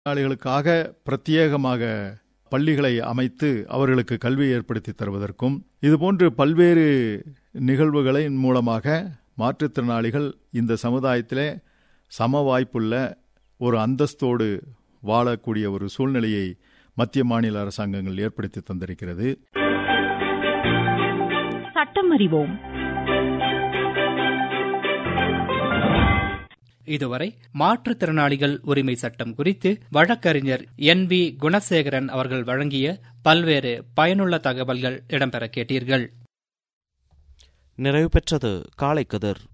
மாற்றுத்திறனாளிகளுக்காக பிரத்யேகமாக பள்ளிகளை அமைத்து அவர்களுக்கு கல்வி ஏற்படுத்தி தருவதற்கும் இதுபோன்று பல்வேறு நிகழ்வுகளின் மூலமாக மாற்றுத்திறனாளிகள் இந்த சமுதாயத்திலே சம வாய்ப்புள்ள ஒரு அந்தஸ்தோடு வாழக்கூடிய ஒரு சூழ்நிலையை மத்திய மாநில அரசாங்கங்கள் ஏற்படுத்தி தந்திருக்கிறது சட்டம் அறிவோம் இதுவரை மாற்றுத்திறனாளிகள் உரிமை சட்டம் குறித்து வழக்கறிஞர் என் வி குணசேகரன் அவர்கள் வழங்கிய பல்வேறு பயனுள்ள தகவல்கள் இடம்பெற கேட்டீர்கள் நிறைவு பெற்றது காலை கதிர்